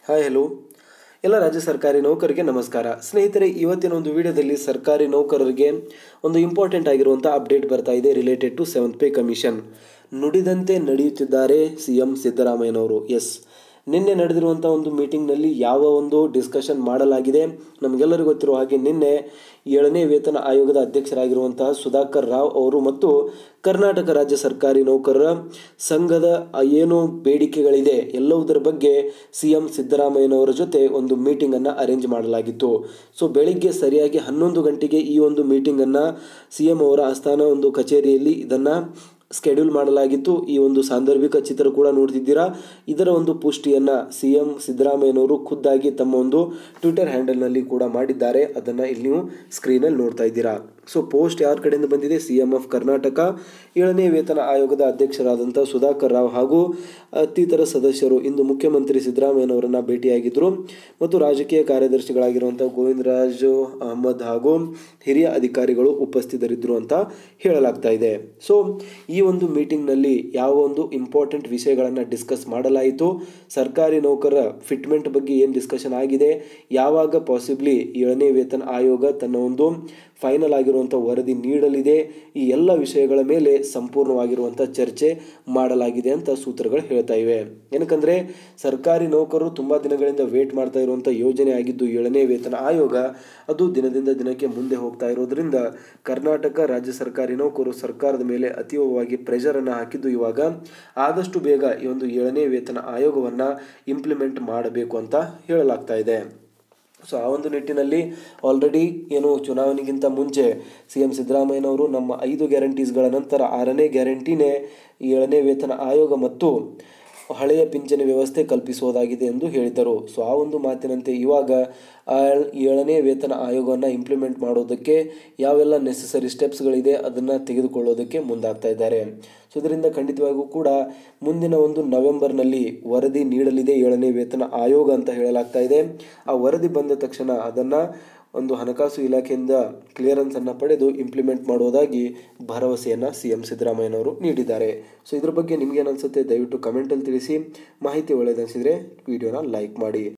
hi hello ಎಲ್ಲ ರಾಜ್ಯ ಸರ್ಕಾರಿ ನೌಕರರಿಗೆ ನಮಸ್ಕಾರ ಸ್ನೇಹಿತರೆ ಇವತ್ತಿನ ಒಂದು ವಿಡಿಯೋದಲ್ಲಿ ಸರ್ಕಾರಿ ನೌಕರರಿಗೆ ಒಂದು ಇಂಪಾರ್ಟೆಂಟ್ ಆಗಿರುವಂಥ ಅಪ್ಡೇಟ್ ಬರ್ತಾ ಇದೆ related to seventh pay commission ನುಡಿದಂತೆ ನಡೆಯುತ್ತಿದ್ದಾರೆ ಸಿ ಎಂ ಸಿದ್ದರಾಮಯ್ಯನವರು ಎಸ್ ನಿನ್ನೆ ನಡೆದಿರುವಂಥ ಒಂದು ಮೀಟಿಂಗ್ನಲ್ಲಿ ಯಾವ ಒಂದು ಡಿಸ್ಕಷನ್ ಮಾಡಲಾಗಿದೆ ನಮಗೆಲ್ಲರಿಗೂ ಗೊತ್ತಿರುವ ಹಾಗೆ ನಿನ್ನೆ ಏಳನೇ ವೇತನ ಆಯೋಗದ ಅಧ್ಯಕ್ಷರಾಗಿರುವಂತಹ ಸುಧಾಕರ್ ರಾವ್ ಅವರು ಮತ್ತು ಕರ್ನಾಟಕ ರಾಜ್ಯ ಸರ್ಕಾರಿ ನೌಕರರ ಸಂಘದ ಏನು ಬೇಡಿಕೆಗಳಿದೆ ಎಲ್ಲವುದರ ಬಗ್ಗೆ ಸಿ ಎಂ ಸಿದ್ದರಾಮಯ್ಯನವರ ಜೊತೆ ಒಂದು ಮೀಟಿಂಗನ್ನು ಅರೇಂಜ್ ಮಾಡಲಾಗಿತ್ತು ಸೊ ಬೆಳಿಗ್ಗೆ ಸರಿಯಾಗಿ ಹನ್ನೊಂದು ಗಂಟೆಗೆ ಈ ಒಂದು ಮೀಟಿಂಗನ್ನು ಸಿ ಎಂ ಅವರ ಆಸ್ಥಾನ ಒಂದು ಕಚೇರಿಯಲ್ಲಿ ಇದನ್ನು ಸ್ಕೆಡ್ಯೂಲ್ ಮಾಡಲಾಗಿತ್ತು ಈ ಒಂದು ಸಾಂದರ್ಭಿಕ ಚಿತ್ರ ಕೂಡ ನೋಡ್ತಿದ್ದೀರಾ ಇದರ ಒಂದು ಪುಷ್ಟಿಯನ್ನು ಸಿ ಎಂ ಸಿದ್ದರಾಮಯ್ಯನವರು ಖುದ್ದಾಗಿ ತಮ್ಮ ಒಂದು ಟ್ವಿಟರ್ ಹ್ಯಾಂಡಲ್ನಲ್ಲಿ ಕೂಡ ಮಾಡಿದ್ದಾರೆ ಅದನ್ನು ಇಲ್ಲಿ ನೀವು ಸ್ಕ್ರೀನಲ್ಲಿ ನೋಡ್ತಾ ಇದ್ದೀರಾ ಸೊ ಪೋಸ್ಟ್ ಯಾರ ಕಡೆಯಿಂದ ಬಂದಿದೆ ಸಿ ಎಂ ಆಫ್ ಕರ್ನಾಟಕ ಏಳನೇ ವೇತನ ಆಯೋಗದ ಅಧ್ಯಕ್ಷರಾದಂಥ ಸುಧಾಕರ್ ರಾವ್ ಹಾಗೂ ಮತ್ತಿತರ ಸದಸ್ಯರು ಇಂದು ಮುಖ್ಯಮಂತ್ರಿ ಸಿದ್ದರಾಮಯ್ಯನವರನ್ನ ಭೇಟಿಯಾಗಿದ್ದರು ಮತ್ತು ರಾಜಕೀಯ ಕಾರ್ಯದರ್ಶಿಗಳಾಗಿರುವಂಥ ಗೋವಿಂದರಾಜ್ ಅಹಮದ್ ಹಾಗೂ ಹಿರಿಯ ಅಧಿಕಾರಿಗಳು ಉಪಸ್ಥಿತರಿದ್ದರು ಅಂತ ಹೇಳಲಾಗ್ತಾ ಇದೆ ಸೊ ಈ ಒಂದು ಮೀಟಿಂಗ್ನಲ್ಲಿ ಯಾವ ಒಂದು ಇಂಪಾರ್ಟೆಂಟ್ ವಿಷಯಗಳನ್ನು ಡಿಸ್ಕಸ್ ಮಾಡಲಾಯಿತು ಸರ್ಕಾರಿ ನೌಕರರ ಫಿಟ್ಮೆಂಟ್ ಬಗ್ಗೆ ಏನು ಡಿಸ್ಕಷನ್ ಆಗಿದೆ ಯಾವಾಗ ಪಾಸಿಬ್ಲಿ ಏಳನೇ ವೇತನ ಆಯೋಗ ತನ್ನ ಒಂದು ಫೈನಲ್ ಆಗಿರುವಂಥ ವರದಿ ನೀಡಲಿದೆ ಈ ಎಲ್ಲ ವಿಷಯಗಳ ಮೇಲೆ ಸಂಪೂರ್ಣವಾಗಿರುವಂಥ ಚರ್ಚೆ ಮಾಡಲಾಗಿದೆ ಅಂತ ಸೂತ್ರಗಳು ಹೇಳ್ತಾ ಇವೆ ಏನಕ್ಕಂದರೆ ಸರ್ಕಾರಿ ನೌಕರರು ತುಂಬ ದಿನಗಳಿಂದ ವೇಟ್ ಮಾಡ್ತಾ ಇರುವಂಥ ಯೋಜನೆ ಆಗಿದ್ದು ಏಳನೇ ವೇತನ ಆಯೋಗ ಅದು ದಿನದಿಂದ ದಿನಕ್ಕೆ ಮುಂದೆ ಹೋಗ್ತಾ ಇರೋದ್ರಿಂದ ಕರ್ನಾಟಕ ರಾಜ್ಯ ಸರ್ಕಾರಿ ನೌಕರರು ಸರ್ಕಾರದ ಮೇಲೆ ಅತೀವವಾಗಿ ಪ್ರೆಷರನ್ನು ಹಾಕಿದ್ದು ಇವಾಗ ಆದಷ್ಟು ಬೇಗ ಈ ಒಂದು ಏಳನೇ ವೇತನ ಆಯೋಗವನ್ನು ಇಂಪ್ಲಿಮೆಂಟ್ ಮಾಡಬೇಕು ಅಂತ ಹೇಳಲಾಗ್ತಾ ಇದೆ ಸೊ ಆ ಒಂದು ನಿಟ್ಟಿನಲ್ಲಿ ಆಲ್ರೆಡಿ ಏನು ಚುನಾವಣೆಗಿಂತ ಮುಂಚೆ ಸಿ ಎಂ ಸಿದ್ದರಾಮಯ್ಯನವರು ನಮ್ಮ ಐದು ಗ್ಯಾರಂಟೀಸ್ಗಳ ನಂತರ ಆರನೇ ಗ್ಯಾರಂಟಿನೇ ಏಳನೇ ವೇತನ ಆಯೋಗ ಮತ್ತು ಹಳೆಯ ಪಿಂಚಣಿ ವ್ಯವಸ್ಥೆ ಕಲ್ಪಿಸುವುದಾಗಿದೆ ಎಂದು ಹೇಳಿದರು ಸೊ ಆ ಒಂದು ಮಾತಿನಂತೆ ಇವಾಗ ಆ ಏಳನೇ ವೇತನ ಆಯೋಗವನ್ನು ಇಂಪ್ಲಿಮೆಂಟ್ ಮಾಡೋದಕ್ಕೆ ಯಾವೆಲ್ಲ ನೆಸಸರಿ ಸ್ಟೆಪ್ಸ್ಗಳಿದೆ ಅದನ್ನು ತೆಗೆದುಕೊಳ್ಳೋದಕ್ಕೆ ಮುಂದಾಗ್ತಾ ಇದ್ದಾರೆ ಸೊ ಇದರಿಂದ ಖಂಡಿತವಾಗಿಯೂ ಕೂಡ ಮುಂದಿನ ಒಂದು ನವೆಂಬರ್ನಲ್ಲಿ ವರದಿ ನೀಡಲಿದೆ ಏಳನೇ ವೇತನ ಆಯೋಗ ಅಂತ ಹೇಳಲಾಗ್ತಾ ಇದೆ ಆ ವರದಿ ಬಂದ ತಕ್ಷಣ ಅದನ್ನು ಒಂದು ಹಣಕಾಸು ಇಲಾಖೆಯಿಂದ ಕ್ಲಿಯರೆನ್ಸನ್ನು ಪಡೆದು ಇಂಪ್ಲಿಮೆಂಟ್ ಮಾಡುವುದಾಗಿ ಭರವಸೆಯನ್ನು ಸಿ ಎಂ ಸಿದ್ದರಾಮಯ್ಯನವರು ನೀಡಿದ್ದಾರೆ ಸೊ ಇದ್ರ ಬಗ್ಗೆ ನಿಮ್ಗೇನು ಅನಿಸುತ್ತೆ ದಯವಿಟ್ಟು ಕಮೆಂಟಲ್ಲಿ ತಿಳಿಸಿ ಮಾಹಿತಿ ಒಳ್ಳೆಯದನಿಸಿದರೆ ವಿಡಿಯೋನ ಲೈಕ್ ಮಾಡಿ